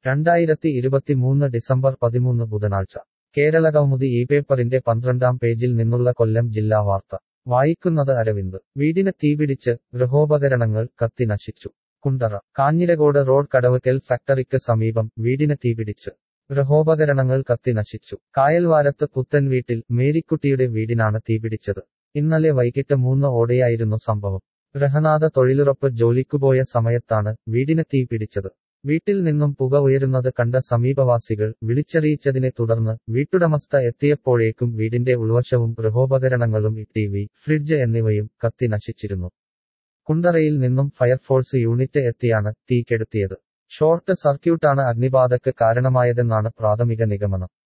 രണ്ടായിരത്തി ഇരുപത്തിമൂന്ന് ഡിസംബർ പതിമൂന്ന് ബുധനാഴ്ച കേരളകൗമുദി ഈ പേപ്പറിന്റെ പന്ത്രണ്ടാം പേജിൽ നിന്നുള്ള കൊല്ലം ജില്ലാ വാർത്ത വായിക്കുന്നത് അരവിന്ദ് വീടിന് തീപിടിച്ച് ഗൃഹോപകരണങ്ങൾ കത്തി നശിച്ചു കുണ്ടറ കാഞ്ഞിരകോട് റോഡ് കടവക്കൽ ഫാക്ടറിക്ക് സമീപം വീടിന് തീപിടിച്ച് ഗൃഹോപകരണങ്ങൾ കത്തി നശിച്ചു കായൽവാരത്ത് പുത്തൻ വീട്ടിൽ മേരിക്കുട്ടിയുടെ വീടിനാണ് തീപിടിച്ചത് ഇന്നലെ വൈകിട്ട് മൂന്ന് ഓടെയായിരുന്നു സംഭവം ഗൃഹനാഥ തൊഴിലുറപ്പ് ജോലിക്കുപോയ സമയത്താണ് വീടിന് തീ പിടിച്ചത് വീട്ടിൽ നിന്നും പുക ഉയരുന്നത് കണ്ട സമീപവാസികൾ വിളിച്ചറിയിച്ചതിനെ തുടർന്ന് വീട്ടുടമസ്ഥ എത്തിയപ്പോഴേക്കും വീടിന്റെ ഉൾവശവും ഗൃഹോപകരണങ്ങളും ടി വി ഫ്രിഡ്ജ് എന്നിവയും കത്തി നശിച്ചിരുന്നു കുണ്ടറയിൽ നിന്നും ഫയർഫോഴ്സ് യൂണിറ്റ് എത്തിയാണ് തീ കെടുത്തിയത് ഷോർട്ട് സർക്യൂട്ടാണ് അഗ്നിബാധക്ക് കാരണമായതെന്നാണ് പ്രാഥമിക നിഗമനം